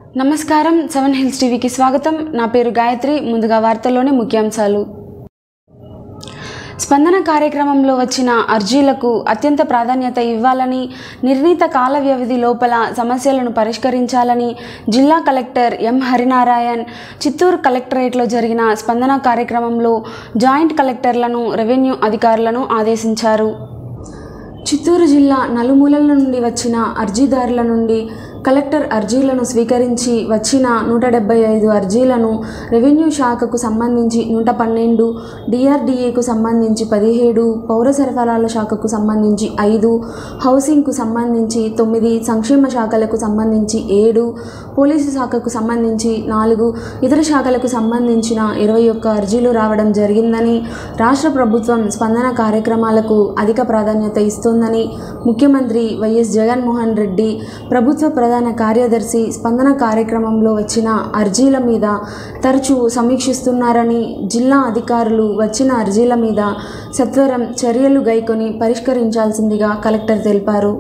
నమస్కారం seven hills టీవీకి స్వాగతం నా పేరు గాయత్రి ముందుగా వార్తల్లోని ముఖ్యాంశాలు స్పందన కార్యక్రమంలో వచ్చిన అర్జీలకు అత్యంత ప్రాధాన్యత ఇవ్వాలని నిర్ణీత కాల వ్యవధి లోపల సమస్యలను పరిష్కరించాలని జిల్లా కలెక్టర్ ఎం హరినారాయణ్ చిత్తూరు కలెక్టరేట్లో జరిగిన స్పందన కార్యక్రమంలో జాయింట్ కలెక్టర్లను రెవెన్యూ అధికారులను ఆదేశించారు చిత్తూరు జిల్లా నలుమూలల నుండి వచ్చిన అర్జీదారుల నుండి కలెక్టర్ అర్జీలను స్వీకరించి వచ్చిన నూట డెబ్బై ఐదు అర్జీలను రెవెన్యూ శాఖకు సంబంధించి నూట పన్నెండు డిఆర్డీఏకు సంబంధించి పదిహేడు పౌర సరఫరాల శాఖకు సంబంధించి ఐదు హౌసింగ్కు సంబంధించి తొమ్మిది సంక్షేమ శాఖలకు సంబంధించి ఏడు పోలీసు శాఖకు సంబంధించి నాలుగు ఇతర శాఖలకు సంబంధించిన ఇరవై ఒక్క అర్జీలు రావడం జరిగిందని రాష్ట్ర ప్రభుత్వం స్పందన కార్యక్రమాలకు అధిక ప్రాధాన్యత ఇస్తోందని ముఖ్యమంత్రి వైఎస్ జగన్మోహన్ రెడ్డి ప్రభుత్వ ప్రధాన కార్యదర్శి స్పందన కార్యక్రమంలో వచ్చిన అర్జీల మీద తరచూ సమీక్షిస్తున్నారని జిల్లా అధికారులు వచ్చిన అర్జీల మీద సత్వరం చర్యలు గైకొని పరిష్కరించాల్సిందిగా కలెక్టర్ తెలిపారు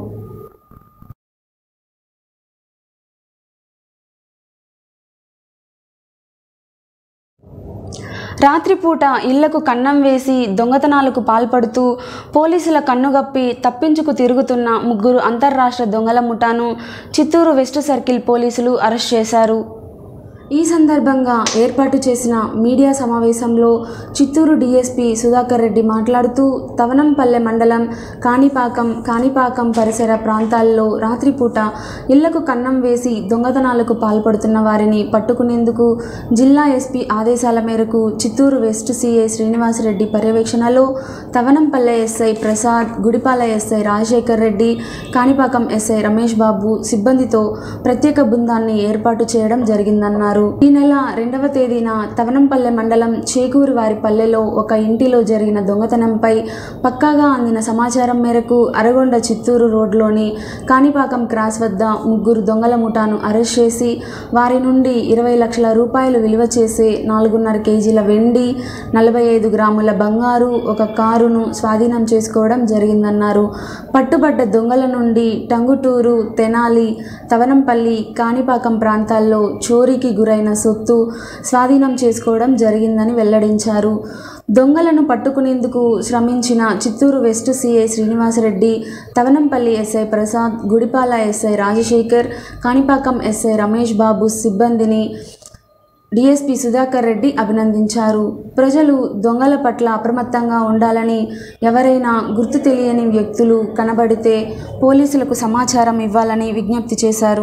రాత్రిపూట ఇళ్లకు కన్నం వేసి దొంగతనాలకు పాల్పడుతూ పోలీసుల కన్నుగప్పి తప్పించుకు తిరుగుతున్న ముగ్గురు అంతర్రాష్ట్ర దొంగల ముఠాను చిత్తూరు వెస్ట్ సర్కిల్ పోలీసులు అరెస్ట్ చేశారు ఈ సందర్భంగా ఏర్పాటు చేసిన మీడియా సమావేశంలో చిత్తూరు డీఎస్పీ సుధాకర్ రెడ్డి మాట్లాడుతూ తవనంపల్లె మండలం కాణిపాకం కాణిపాకం పరిసర ప్రాంతాల్లో రాత్రిపూట ఇళ్లకు కన్నం వేసి దొంగతనాలకు పాల్పడుతున్న వారిని పట్టుకునేందుకు జిల్లా ఎస్పీ ఆదేశాల మేరకు చిత్తూరు వెస్ట్ సిఐ శ్రీనివాసరెడ్డి పర్యవేక్షణలో Thavanampalle SI Prasad Gudipala SI Rajasekhar Reddy Kanipakam SI Ramesh Babu సిబ్బందితో ప్రత్యేక బృందాన్ని ఏర్పాటు చేయడం జరిగిందన్నారు ఈ నెల రెండవ తేదీన తవనంపల్లె మండలం చేకూరు వారి పల్లెలో ఒక ఇంటిలో జరిగిన దొంగతనంపై పక్కాగా అందిన సమాచారం మేరకు అరగొండ చిత్తూరు రోడ్లోని కాణిపాకం క్రాస్ వద్ద ముగ్గురు దొంగల ముఠాను అరెస్ట్ చేసి వారి నుండి ఇరవై లక్షల రూపాయలు విలువ చేసే నాలుగున్నర కేజీల వెండి నలభై ఐదు గ్రాముల బంగారు ఒక కారును స్వాధీనం చేసుకోవడం జరిగిందన్నారు పట్టుబడ్డ దొంగల నుండి టంగుటూరు తెనాలి తవనంపల్లి కాణిపాకం ప్రాంతాల్లో చోరీకి గురైన సొత్తు స్వాధీనం చేసుకోవడం జరిగిందని వెల్లడించారు దొంగలను పట్టుకునేందుకు శ్రమించిన Chittoor west CI Srinivasareddy Thavanampalli SI Prasad Gudipala SI Rajasekhar Kanipakam SI Ramesh Babu సిబ్బందిని డిఎస్పి సుధాకర్ రెడ్డి అభినందించారు ప్రజలు దొంగల పట్ల అప్రమత్తంగా ఉండాలని ఎవరైనా గుర్తు తెలియని వ్యక్తులు కనబడితే పోలీసులకు సమాచారం ఇవ్వాలని విజ్ఞప్తి చేశారు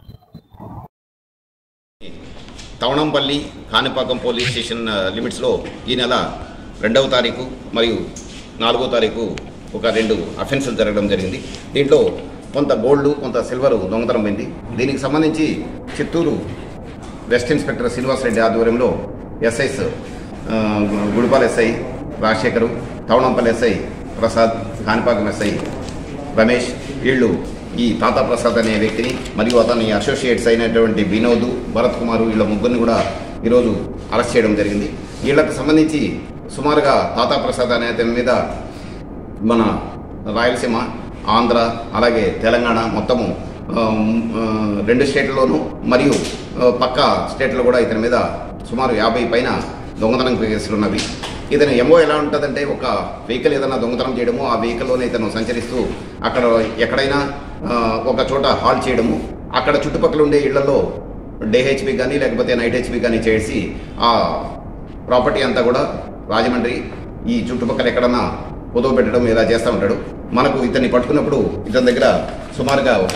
తవణంపల్లి కాణిపాకం పోలీస్ స్టేషన్ ఆ, లిమిట్స్లో ఈ నెల రెండవ తారీఖు మరియు నాలుగో తారీఖు ఒక రెండు అఫెన్సులు జరగడం జరిగింది దీంట్లో కొంత గోల్డ్ కొంత సిల్వర్ దొంగతనం అయింది దీనికి సంబంధించి చిత్తూరు వెస్ట్ ఇన్స్పెక్టర్ శ్రీనివాసరెడ్డి ఆధ్వర్యంలో ఎస్ఐస్ ఆ, Gudipala SI Rajasekhar Thavanampalli SI Prasad Kanipakam SI Ramesh వీళ్ళు ఈ తాతా ప్రసాద్ అనే వ్యక్తిని మరియు అతని అసోసియేట్స్ అయినటువంటి వినోద్ భరత్ కుమార్ వీళ్ళ ముగ్గురిని కూడా ఈరోజు అరెస్ట్ చేయడం జరిగింది వీళ్ళకి సంబంధించి సుమారుగా తాతా ప్రసాద్ అనే అతని మీద మన రాయలసీమ ఆంధ్ర అలాగే తెలంగాణ మొత్తము ఆ, ఆ, రెండు స్టేట్లలోనూ మరియు ఆ, పక్క స్టేట్లో కూడా ఇతని మీద సుమారు యాభై పైన దొంగతనం కేసులు ఉన్నవి ఇతను ఎమో ఎలా ఉంటుందంటే ఒక వెహికల్ ఏదైనా దొంగతనం చేయడము ఆ వెహికల్లోనే ఇతను సంచరిస్తూ అక్కడ ఎక్కడైనా ఆ, ఒక చోట హాల్ చేయడము అక్కడ చుట్టుపక్కల ఉండే ఇళ్లలో డే హెచ్పి కానీ లేకపోతే నైట్ హెచ్పి కానీ చేసి ఆ ప్రాపర్టీ అంతా కూడా రాజమండ్రి ఈ చుట్టుపక్కల ఎక్కడన్నా పొదవ పెట్టడం ఇలా చేస్తూ ఉంటాడు మనకు ఇతన్ని పట్టుకున్నప్పుడు ఇతని దగ్గర సుమారుగా ఒక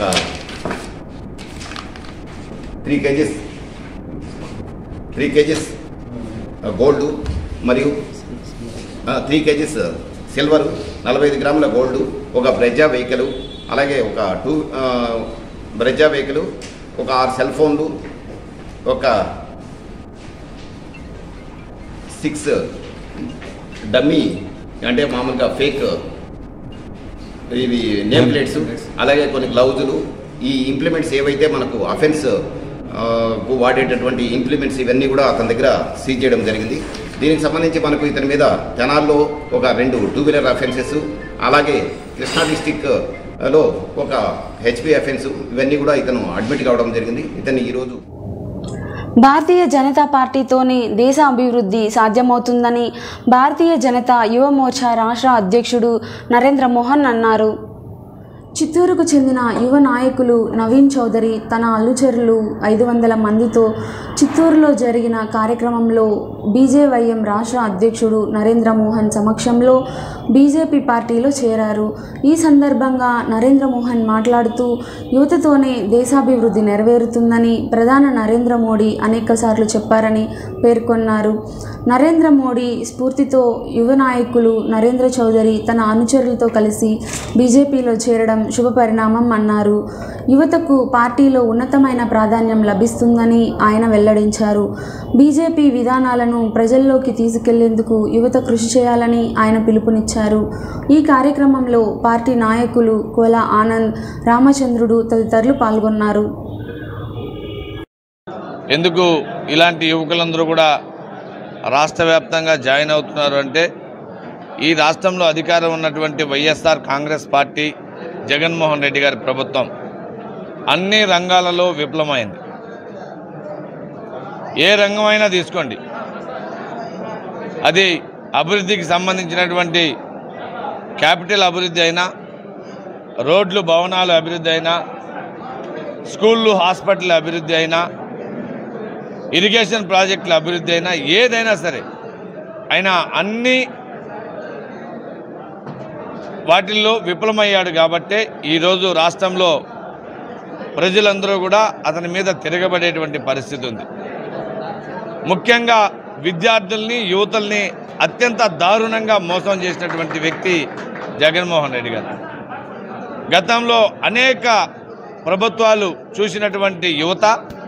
three kgs three kgs gold మరియు త్రీ కేజీస్ సిల్వర్ నలభై ఐదు గ్రాముల గోల్డ్ ఒక బ్రెజా వెహికల్ అలాగే ఒక టూ బ్రెజా వెహికల్ ఒక ఆరు సెల్ ఫోన్లు ఒక సిక్స్ డమ్మీ అంటే మామూలుగా ఫేక్ ఇవి నేమ్ ప్లేట్స్ అలాగే కొన్ని గ్లౌజులు ఈ ఇంప్లిమెంట్స్ ఏవైతే మనకు అఫెన్స్ కు వాడేటటువంటి ఇంప్లిమెంట్స్ ఇవన్నీ కూడా అతని దగ్గర సీజ్ చేయడం జరిగింది దీనికి సంబంధించి మనకు ఇతని మీద తెనాల్లో ఒక రెండు టూ వీలర్ అఫెన్సెస్ అలాగే కృష్ణా డిస్టిక్ లో ఒక హెచ్పి అఫెన్స్ ఇవన్నీ కూడా ఇతను అడ్మిట్ కావడం జరిగింది ఇతన్ని ఈరోజు భారతీయ జనతా పార్టీతోనే దేశ అభివృద్ధి సాధ్యమవుతుందని భారతీయ జనతా యువ మోర్చా రాష్ట్ర అధ్యక్షుడు నరేంద్ర మోహన్ అన్నారు చిత్తూరుకు చెందిన యువ నాయకులు నవీన్ చౌదరి తన అనుచరులు ఐదు వందల మందితో చిత్తూరులో జరిగిన కార్యక్రమంలో బీజేవైఎం రాష్ట్ర అధ్యక్షుడు నరేంద్ర మోహన్ సమక్షంలో బీజేపీ పార్టీలో చేరారు ఈ సందర్భంగా నరేంద్ర మోహన్ మాట్లాడుతూ యువతతోనే దేశాభివృద్ధి నెరవేరుతుందని ప్రధాన నరేంద్ర మోడీ అనేకసార్లు చెప్పారని పేర్కొన్నారు నరేంద్ర మోడీ స్ఫూర్తితో యువ నాయకులు నరేంద్ర చౌదరి తన అనుచరులతో కలిసి బీజేపీలో చేరడం శుభ పరిణామం అన్నారు యువతకు పార్టీలో ఉన్నతమైన ప్రాధాన్యం లభిస్తుందని ఆయన వెల్లడించారు బీజేపీ విధానాలను ప్రజల్లోకి తీసుకెళ్లేందుకు యువత కృషి చేయాలని ఆయన పిలుపునిచ్చారు ఈ కార్యక్రమంలో పార్టీ నాయకులు కోల ఆనంద్ రామచంద్రుడు తదితరులు పాల్గొన్నారు ఎందుకు ఇలాంటి యువకులందరూ కూడా రాష్ట్ర వ్యాప్తంగా జాయిన్ అవుతున్నారు అంటే ఈ రాష్ట్రంలో అధికారం ఉన్నటువంటి YSR Congress party Jaganmohan Reddy గారి ప్రభుత్వం అన్ని రంగాలలో విఫలమైంది ఏ రంగమైనా తీసుకోండి అది అభివృద్ధికి సంబంధించినటువంటి క్యాపిటల్ అభివృద్ధి అయినా రోడ్లు భవనాలు అభివృద్ధి అయినా స్కూళ్ళు హాస్పిటల్ అభివృద్ధి అయినా ఇరిగేషన్ ప్రాజెక్టుల అభివృద్ధి అయినా ఏదైనా సరే అయినా అన్ని వాటిల్లో విఫలమయ్యాడు కాబట్టే ఈరోజు రాష్ట్రంలో ప్రజలందరూ కూడా అతని మీద తిరగబడేటువంటి పరిస్థితి ఉంది ముఖ్యంగా విద్యార్థుల్ని యువతల్ని అత్యంత దారుణంగా మోసం చేసినటువంటి వ్యక్తి జగన్మోహన్ రెడ్డి గారు గతంలో అనేక ప్రభుత్వాలు చూసినటువంటి యువత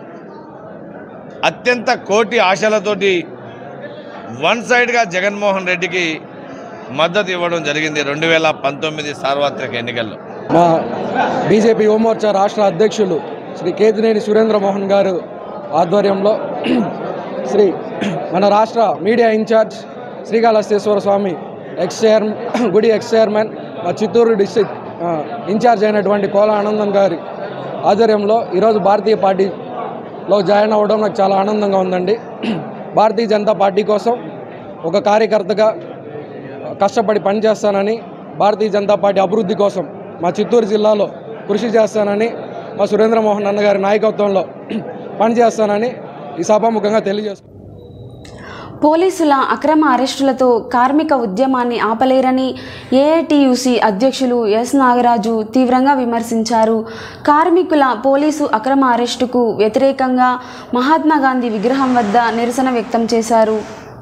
అత్యంత కోటి ఆశలతోటి వన్ సైడ్గా జగన్మోహన్ రెడ్డికి మద్దతు ఇవ్వడం జరిగింది రెండు వేల పంతొమ్మిది సార్వత్రిక ఎన్నికల్లో మా బీజేపీ యువమోర్చా రాష్ట్ర అధ్యక్షులు శ్రీ కేతినేని సురేంద్ర మోహన్ గారు ఆధ్వర్యంలో శ్రీ మన రాష్ట్ర media incharge Srikalahasteeswara Swamy ex chair గుడి ఎక్స్ చైర్మన్ మా చిత్తూరు డిస్టిక్ ఆ, ఇన్ఛార్జ్ అయినటువంటి కోల ఆనందం గారి ఆధ్వర్యంలో ఈరోజు భారతీయ పార్టీలో జాయిన్ అవ్వడం నాకు చాలా ఆనందంగా ఉందండి భారతీయ జనతా పార్టీ కోసం ఒక కార్యకర్తగా కష్టపడి పనిచేస్తానని భారతీయ జనతా పార్టీ అభివృద్ధి కోసం మా చిత్తూరు జిల్లాలో కృషి చేస్తానని మా సురేంద్ర మోహన్ అన్న గారి నాయకత్వంలో పనిచేస్తానని ఈ సభాముఖంగా తెలియజేస్తున్నాను పోలీసుల అక్రమ అరెస్టులతో కార్మిక ఉద్యమాన్ని ఆపలేరని ఏఐటియుసి అధ్యక్షులు ఎస్ నాగరాజు తీవ్రంగా విమర్శించారు కార్మికుల పోలీసు అక్రమ అరెస్టుకు వ్యతిరేకంగా మహాత్మా గాంధీ విగ్రహం వద్ద నిరసన వ్యక్తం చేశారు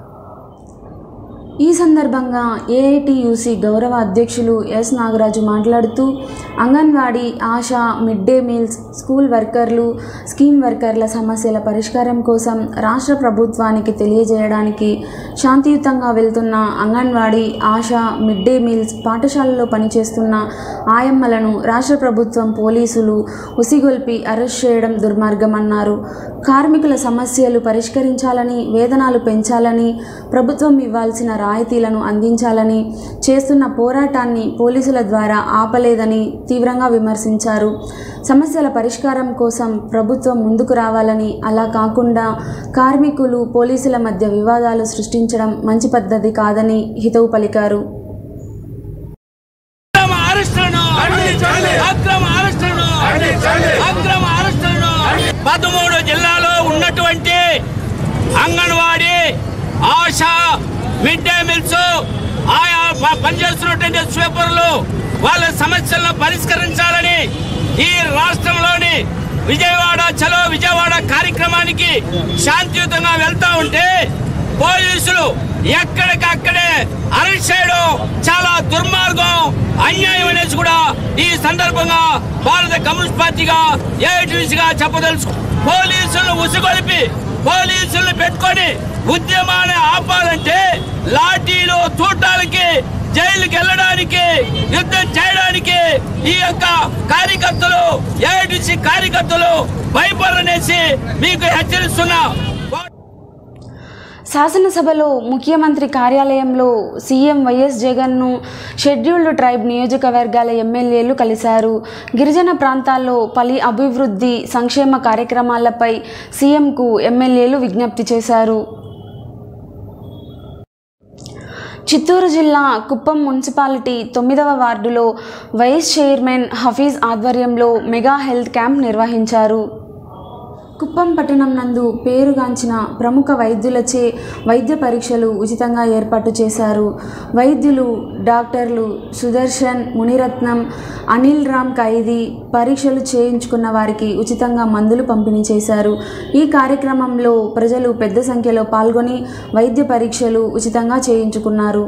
ఈ సందర్భంగా ఏఐటియుసి గౌరవ అధ్యక్షులు ఎస్ నాగరాజు మాట్లాడుతూ anganwadi ASHA mid day meals school వర్కర్లు స్కీమ్ వర్కర్ల సమస్యల పరిష్కారం కోసం రాష్ట్ర ప్రభుత్వానికి తెలియజేయడానికి శాంతియుతంగా వెళ్తున్న anganwadi ASHA mid day meals పాఠశాలలో పనిచేస్తున్న ఆయమ్మలను రాష్ట్ర ప్రభుత్వం పోలీసులు ఉసిగొల్పి అరెస్ట్ చేయడం దుర్మార్గమన్నారు కార్మికుల సమస్యలు పరిష్కరించాలని వేతనాలు పెంచాలని ప్రభుత్వం ఇవ్వాల్సిన రాయితీలను అందించాలని చేస్తున్న పోరాటాన్ని పోలీసుల ద్వారా ఆపలేదని తీవ్రంగా విమర్శించారు సమస్యల పరిష్కారం కోసం ప్రభుత్వం ముందుకు రావాలని అలా కాకుండా కార్మికులు పోలీసుల మధ్య వివాదాలు సృష్టించడం మంచి పద్ధతి కాదని హితవు పలికారు అక్రమ అరెస్టులను అక్రమ అరెస్టులను అక్రమ అరెస్టులను పదమూడు జిల్లాలో ఉన్నటువంటి anganwadi ASHA mid day meals ఆయా ప- పనిచేస్తున్నటువంటి స్వీపర్లు వాళ్ళ సమస్యలను పరిష్కరించాలని ఈ రాష్ట్రంలోని విజయవాడ చలో విజయవాడ కార్యక్రమానికి శాంతియుతంగా వెళ్తా ఉంటే పోలీసులు ఎక్కడికక్కడే అరెస్ట్ చేయడం చాలా దుర్మార్గం అన్యాయం అనేసి కూడా ఈ సందర్భంగా భారత కమ్యూనిస్ట్ పార్టీగా ఏఐటీసీగా చెప్పదలుచు పోలీసులను ఉసిగొలిపి పోలీసులను పెట్టుకొని ఉద్యమాన్ని ఆపాలంటే లాఠీలు చూడటానికి జైలుకి వెళ్ళడానికి యుద్ధం చేయడానికి ఈ యొక్క కార్యకర్తలు ఏఐటీసీ కార్యకర్తలు భయపడనేసి మీకు హెచ్చరిస్తున్నా శాసనసభలో ముఖ్యమంత్రి కార్యాలయంలో సీఎం వైఎస్ జగన్ను షెడ్యూల్డ్ ట్రైబ్ నియోజకవర్గాల ఎమ్మెల్యేలు కలిశారు గిరిజన ప్రాంతాల్లో పలు అభివృద్ధి సంక్షేమ కార్యక్రమాలపై సీఎంకు ఎమ్మెల్యేలు విజ్ఞప్తి చేశారు చిత్తూరు జిల్లా కుప్పం మున్సిపాలిటీ తొమ్మిదవ వార్డులో వైస్ చైర్మన్ హఫీజ్ ఆధ్వర్యంలో మెగా హెల్త్ క్యాంప్ నిర్వహించారు కుప్పం పట్టణం నందు పేరుగాంచిన ప్రముఖ వైద్యులచే వైద్య పరీక్షలు ఉచితంగా ఏర్పాటు చేశారు వైద్యులు డాక్టర్లు సుదర్శన్ మునిరత్నం అనిల్ రామ్ ఖైదీ పరీక్షలు చేయించుకున్న వారికి ఉచితంగా మందులు పంపిణీ చేశారు ఈ కార్యక్రమంలో ప్రజలు పెద్ద సంఖ్యలో పాల్గొని వైద్య పరీక్షలు ఉచితంగా చేయించుకున్నారు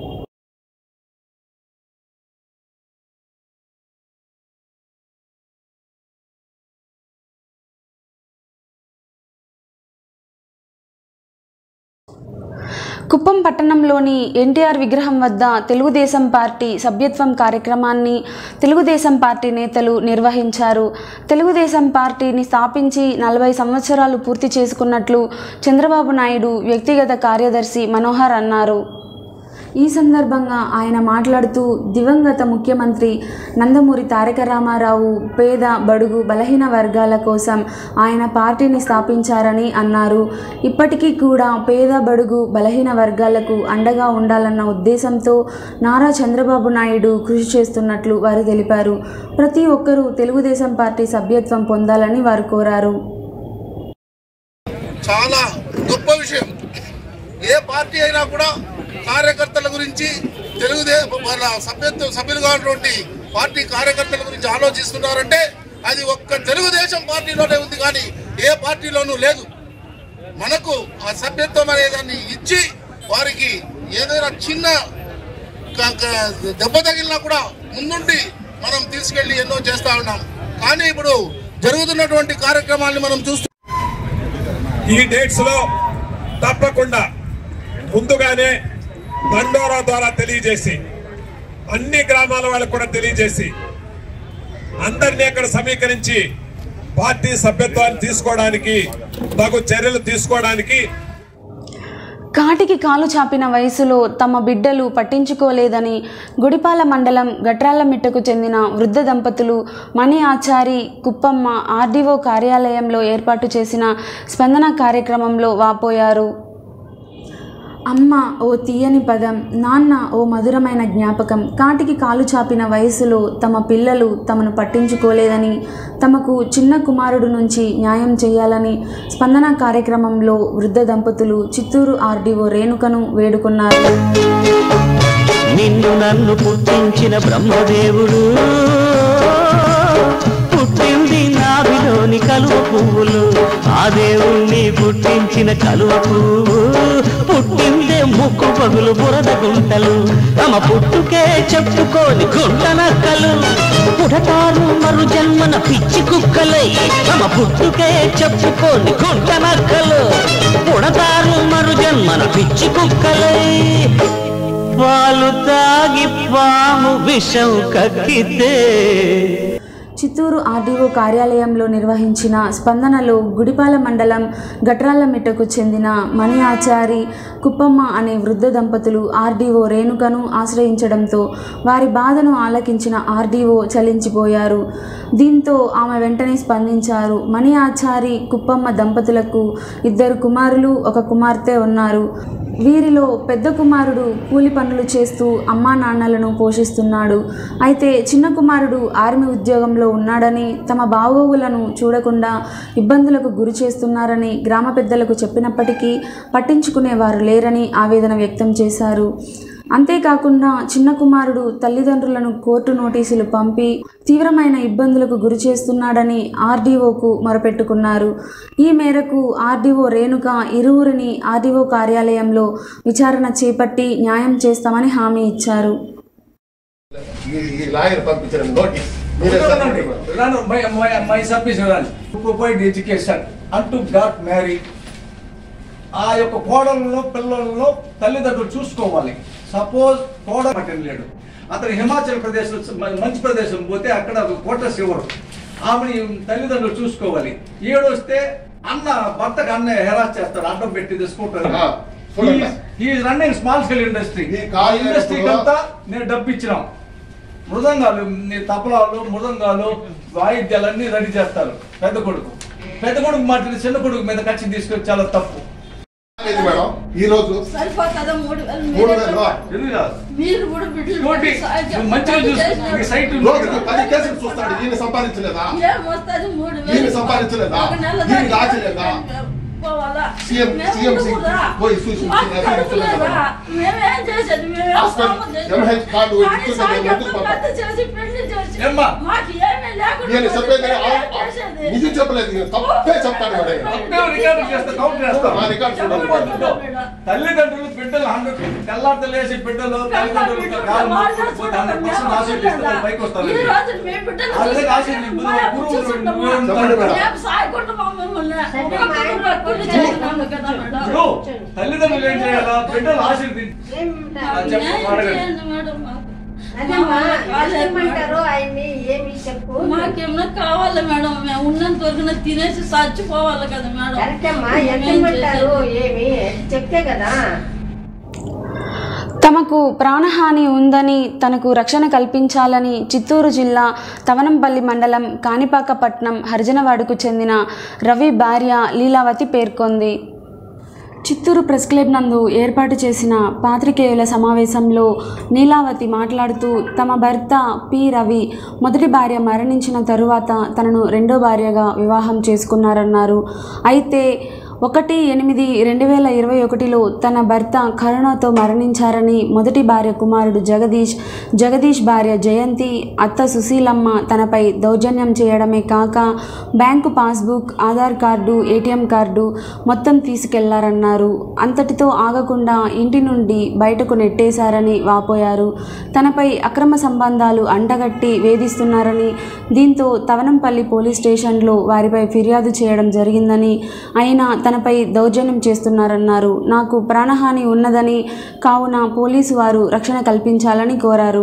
కుప్పం పట్టణంలోని ఎన్టీఆర్ విగ్రహం వద్ద తెలుగుదేశం పార్టీ సభ్యత్వం కార్యక్రమాన్ని తెలుగుదేశం పార్టీ నేతలు నిర్వహించారు తెలుగుదేశం పార్టీని స్థాపించి నలభై సంవత్సరాలు పూర్తి చేసుకున్నట్లు చంద్రబాబు నాయుడు వ్యక్తిగత కార్యదర్శి మనోహర్ అన్నారు ఈ సందర్భంగా ఆయన మాట్లాడుతూ దివంగత ముఖ్యమంత్రి నందమూరి తారక రామారావు పేద బడుగు బలహీన వర్గాల కోసం ఆయన పార్టీని స్థాపించారని అన్నారు ఇప్పటికీ కూడా పేద బడుగు బలహీన వర్గాలకు అండగా ఉండాలన్న ఉద్దేశంతో నారా చంద్రబాబు నాయుడు కృషి చేస్తున్నట్లు వారు తెలిపారు ప్రతి ఒక్కరూ తెలుగుదేశం పార్టీ సభ్యత్వం పొందాలని వారు కోరారు చాలా గొప్ప విషయం ఏ పార్టీ అయినా కూడా కార్యకర్తల గురించి తెలుగుదేశం వాళ్ళ సభ్యత్వం సభ్యులుగా ఉన్నటువంటి పార్టీ కార్యకర్తల గురించి ఆలోచిస్తున్నారంటే అది ఒక్క తెలుగుదేశం పార్టీలోనే ఉంది కానీ ఏ పార్టీలోనూ లేదు మనకు ఆ సభ్యత్వం అనేదాన్ని ఇచ్చి వారికి ఏదైనా చిన్న క- క- దెబ్బ తగిలినా కూడా ముందుండి మనం తీసుకెళ్లి ఎన్నో చేస్తా ఉన్నాం కానీ ఇప్పుడు జరుగుతున్నటువంటి కార్యక్రమాన్ని మనం చూస్తూ ఈ డేట్స్ లో తప్పకుండా ముందుగానే దండోరా ద్వారా తెలియజేసి అన్ని గ్రామాల వాళ్ళకు కూడా తెలియజేసి అందరినీ అక్కడ సమీకరించి పార్టీ సభ్యత్వాన్ని తీసుకోవడానికి తగు చర్యలు తీసుకోవడానికి కాటికి కాలు చాపిన వయసులో తమ బిడ్డలు పట్టించుకోలేదని గుడిపాల మండలం గట్రాలమిట్టకు చెందిన వృద్ధ దంపతులు మణి ఆచారి కుప్పమ్మ ఆర్డీఓ కార్యాలయంలో ఏర్పాటు చేసిన స్పందన కార్యక్రమంలో వాపోయారు అమ్మ ఓ తీయని పదం నాన్న ఓ మధురమైన జ్ఞాపకం కాటికి కాలు చాపిన వయసులో తమ పిల్లలు తమను పట్టించుకోలేదని తమకు చిన్న కుమారుడు నుంచి న్యాయం చేయాలని స్పందన కార్యక్రమంలో వృద్ధ దంపతులు చిత్తూరు ఆర్డీఓ రేణుకను వేడుకున్నారు నిన్ను నన్ను పుట్టించిన బ్రహ్మదేవుడు పుట్టింది నాభిలోని కలువ పువ్వులు ఆ దేవుణ్ణి పుట్టించిన కలువ పువ్వు పుట్టిందే ముక్కు పగులు బురద గుంటలు తమ పుట్టుకే చెప్పుకోని గుంటనక్కలు పుడతారు మరు జన్మన పిచ్చి కుక్కలై తమ పుట్టుకే చెప్పుకోని గుంటనక్కలు పుడతారు మరు జన్మన పిచ్చి కుక్కలై పాలు తాగి పాము విషం కక్కితే చిత్తూరు ఆర్డీఓ కార్యాలయంలో నిర్వహించిన స్పందనలో గుడిపాల మండలం గట్రాలమిట్టకు చెందిన మణి ఆచారి కుప్పమ్మ అనే వృద్ధ దంపతులు ఆర్డీఓ రేణుకను ఆశ్రయించడంతో వారి బాధను ఆలకించిన ఆర్డీఓ చలించిపోయారు దీంతో ఆమె వెంటనే స్పందించారు మణి ఆచారి కుప్పమ్మ దంపతులకు ఇద్దరు కుమారులు ఒక కుమార్తె ఉన్నారు వీరిలో పెద్ద కుమారుడు కూలి పనులు చేస్తూ అమ్మా నాన్నలను పోషిస్తున్నాడు అయితే చిన్న కుమారుడు ఆర్మీ ఉద్యోగంలో ఉన్నాడని తమ బాగోగులను చూడకుండా ఇబ్బందులకు గురి చేస్తున్నారని గ్రామ పెద్దలకు చెప్పినప్పటికీ పట్టించుకునేవారు లేరని ఆవేదన వ్యక్తం చేశారు అంతేకాకుండా చిన్న కుమారుడు తల్లిదండ్రులను కోర్టు నోటీసులు పంపి తీవ్రమైన ఇబ్బందులకు గురి చేస్తున్నాడని ఆర్డీఓకు మొరపెట్టుకున్నారు ఈ మేరకు ఆర్డీఓ రేణుక ఇరువురిని ఆర్డీఓ కార్యాలయంలో విచారణ చేపట్టి న్యాయం చేస్తామని హామీ ఇచ్చారు ఈ ఈ లాయర్ పంపించిన నోటీస్ మీరే Understand? చదువుకోండి. Run, my, my, my submission run. To provide education and to got married. ఆ యొక్క కోడలలో పిల్లలలో తల్లిదండ్రులు చూసుకోవాలి సపోజ్ కోడ మటన్ లేడు అతను హిమాచల్ ప్రదేశ్ మంచి ప్రదేశం పోతే అక్కడ క్వార్టర్స్ ఇవ్వరు ఆమెని తల్లిదండ్రులు చూసుకోవాలి ఏడొస్తే అన్న భర్తకు అన్న హెరాస్ చేస్తాడు అడ్డం పెట్టి స్కూటర్ ఆ, చూడండి. రన్నింగ్ స్మాల్ స్కేల్ ఇండస్ట్రీ ఈ కాలు ఇండస్ట్రీకి ఎప్పుడు- అంతా నేను డబ్బు ఇచ్చినాం మృదంగాలు నీ తపలాలు మృదంగాలు వాయిద్యాలన్నీ రెడీ చేస్తారు పెద్ద కొడుకు పెద్ద కొడుకు మాట చిన్న కొడుకు మీద ఖర్చు తీసుకొచ్చి చాలా తప్పు లేదు మేడం ఈ రోజు సరిపోతుందా మూడు వేలు మూడు మీరే వేలు ఎందుకు రాదు? మీరు కూడా బిడ్డలు కోటి సాయం నువ్వు మంచిగా చూసు చేసినారు. ఈ సైట్ ఉంది రోజుకి కదా. పది కేసులు చూస్తాడు ఈయన సంపాదించలేదా ఏం వస్తది మూడు వేలు? వీళ్ళు సంపాదించలేదా? ఒక నెల వీళ్ళు దాకా దాచలేదా? పోవాలా? సీఎం- మేము సీఎం ఊరుకురా? పోయి చూసి మాకు చూసి కడుపులేదా? మేమేం చేసేది? మేమేం హాస్పిటల్ సాయం చేసేది? ఎంహెచ్ కార్డు కానీ ఇచ్చుకుంటే సాయం మేము ఎందుకు పెద్ద చేసి పెళ్లి చేసి ఏమ్మా? మాకు ఏమీ లేకుండా ఈయన చెప్పేది మేమేం చేసేది? నిజం చెప్పలేదు ఈయన తప్పే చెప్తాడు వాడు ఈయన. తప్పే రికార్డు చేస్తా కౌంటర్ చేస్తాం మా రికార్డు చూడండి చెప్పకూడదు. తల్లిదండ్రులు బిడ్డలు హండ్రెడ్ తెల్లారితో లేచి బిడ్డలు తల్లిదండ్రులు కాలు మొక్కుకుపోతే హండ్రెడ్ పర్సెంట్ ఆశీర్వదిస్తారు పైకి వస్తారు ఈ రోజు మీ బిడ్డలు ఆ విధంగా చూసి ఆశీర్వదించు. మేము గురువు చూసుకుంటాము. నువ్వే ఉంటావు. చెప్పండి మేడం. మేము సాయకుండా మా మిమ్మల్ని ఒక్కొక్కరు కూడా పెళ్లి చేస్తున్నాము కదా మేడం. ఇప్పుడు తల్లిదండ్రులు ఏం చేయాలా బిడ్డలు ఆశీర్వదించు ఆ, చెప్పు, న్యాయం అడగండి. చేయండి మేడం మాకు. అదేమ్మా కాలేదు ఏమంటారు ఆయన్ని ఏమి చెప్పు మాకేమన్నా కావాలి మేడం మేము ఉన్నంత వరకు తినేసి చచ్చిపోవాలి కదా మేడం కరెక్ట్ అమ్మా ఎంత మేమేం ఇమ్మంటారు చేసేది? ఏమి చెప్తే కదా తమకు ప్రాణహాని ఉందని తనకు రక్షణ కల్పించాలని చిత్తూరు జిల్లా తవనంపల్లి మండలం కాణిపాకపట్నం హరిజనవాడకు చెందిన రవి భార్య లీలావతి పేర్కొంది చిత్తూరు ప్రెస్ క్లబ్ నందు ఏర్పాటు చేసిన పాత్రికేయుల సమావేశంలో నీలావతి మాట్లాడుతూ తమ భర్త పి రవి మొదటి భార్య మరణించిన తరువాత తనను రెండో భార్యగా వివాహం చేసుకున్నారన్నారు అయితే ఒకటి ఎనిమిది రెండు వేల ఇరవై ఒకటిలో తన భర్త కరోనాతో మరణించారని మొదటి భార్య కుమారుడు జగదీష్ జగదీష్ భార్య జయంతి అత్త సుశీలమ్మ తనపై దౌర్జన్యం చేయడమే కాక bank passbook Aadhaar card ATM card మొత్తం తీసుకెళ్లారన్నారు అంతటితో ఆగకుండా ఇంటి నుండి బయటకు నెట్టేశారని వాపోయారు తనపై అక్రమ సంబంధాలు అంటగట్టి వేధిస్తున్నారని దీంతో తవనంపల్లి పోలీస్ స్టేషన్లో వారిపై ఫిర్యాదు చేయడం జరిగిందని అయినా తనపై దౌర్జన్యం చేస్తున్నారన్నారు నాకు ప్రాణహాని ఉన్నదని కావున పోలీసు వారు రక్షణ కల్పించాలని కోరారు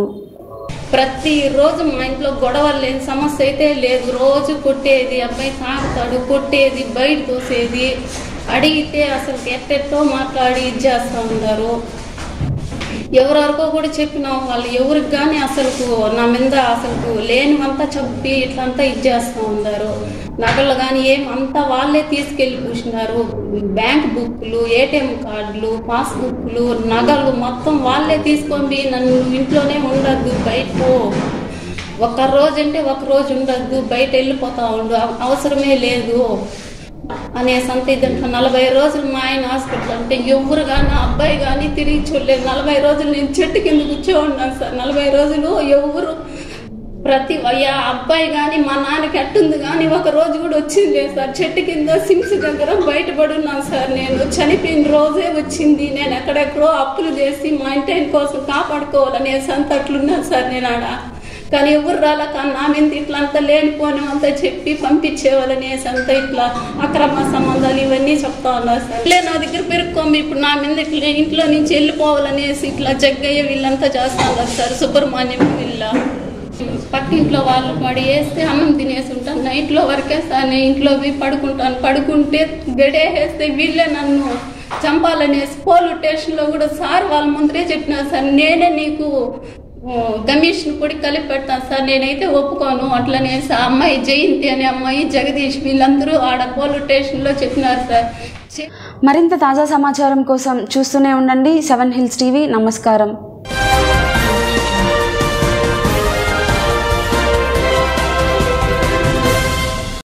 ప్రతిరోజు మా ఇంట్లో గొడవలు లేని సమస్య అయితే లేదు రోజు కొట్టేది అబ్బాయి తాగుతాడు కొట్టేది బయట తోసేది అడిగితే అసలు ఎట్టెట్టో మాట్లాడి ఇది చేస్తూ ఉన్నారు ఎవరెవరికో కూడా చెప్పినాం వాళ్ళు ఎవరికి కానీ అసలు నా మీద అసలు లేనివంతా చెప్పి ఇట్లంతా ఇది చేస్తూ ఉన్నారు నగలు కానీ ఏం అంతా వాళ్ళే తీసుకెళ్ళి పూసినారు బ్యాంక్ బుక్లు ఏటీఎం కార్డులు పాస్బుక్లు నగలు మొత్తం వాళ్ళే తీసుకొని నన్ను ఇంట్లోనే ఉండద్దు బయట పో. ఒక రోజు అంటే ఒక రోజు ఉండద్దు బయట వెళ్ళిపోతా ఉండు అవ- అవసరమే లేదు అనేసి అంతే దాంట్లో నలభై రోజులు మా ఆయన హాస్పిటల్ అంటే ఎవరు కానీ అబ్బాయి కానీ తిరిగి చూడలేదు నలభై రోజులు నేను చెట్టు కింద కూర్చో ఉన్నాను సార్ నలభై రోజులు ఎవరు ప్రతి అయ్యా అబ్బాయి కానీ మా నాన్నకి అట్టుంది కానీ ఒక రోజు కూడా వచ్చింది లేదు సార్ చెట్టు కింద సిమ్స్ దగ్గర బయటపడి ఉన్నాను సార్ నేను చనిపోయిన రోజే వచ్చింది నేను ఎక్కడెక్కడో అప్పులు చేసి మా ఇంటి ఆయన కోసం కాపాడుకోవాలనేసి అంత అట్లున్నాను సార్ నేను ఆడ కానీ ఎవరు రాలేక నా మీద ఇట్లా అంతా లేనిపోని అంతా చెప్పి పంపించేవాళ్ళనేసి అంతా ఇట్లా అక్రమ సంబంధాలు ఇవన్నీ చెప్తా ఉన్నారు సార్ ఇట్లే నా దగ్గర పెరుక్కోమి ఇప్పుడు నా మీద ఇట్లా ఇంట్లో నుంచి వెళ్ళిపోవాలనేసి ఇట్లా జగ్గయ్య వీళ్ళంతా చేస్తా ఉన్నారు సార్ సుబ్రహ్మణ్యం వీళ్ళ పక్కింట్లో వాళ్ళు పడి వేస్తే అన్నం తినేసి ఉంటాను నైట్లో వరకే సార్ నేను ఇంట్లో పోయి పడుకుంటాను పడుకుంటే గడేసేస్తే వీళ్ళే నన్ను చంపాలనేసి పోలీస్ స్టేషన్లో కూడా సార్ వాళ్ళ ముందరే చెప్పినారు సార్ నేనే నీకు ఓ, కమిషన్ పొడి కలిపి పెడతాను సార్ నేనైతే ఒప్పుకోను అట్లనేసి ఆ అమ్మాయి జయంతి అనే అమ్మాయి జగదీష్ వీళ్ళందరూ ఆడ పోలీస్ స్టేషన్లో చెప్పినారు సార్ చె- మరింత తాజా సమాచారం కోసం చూస్తూనే ఉండండి సెవెన్ హిల్స్ టీవీ నమస్కారం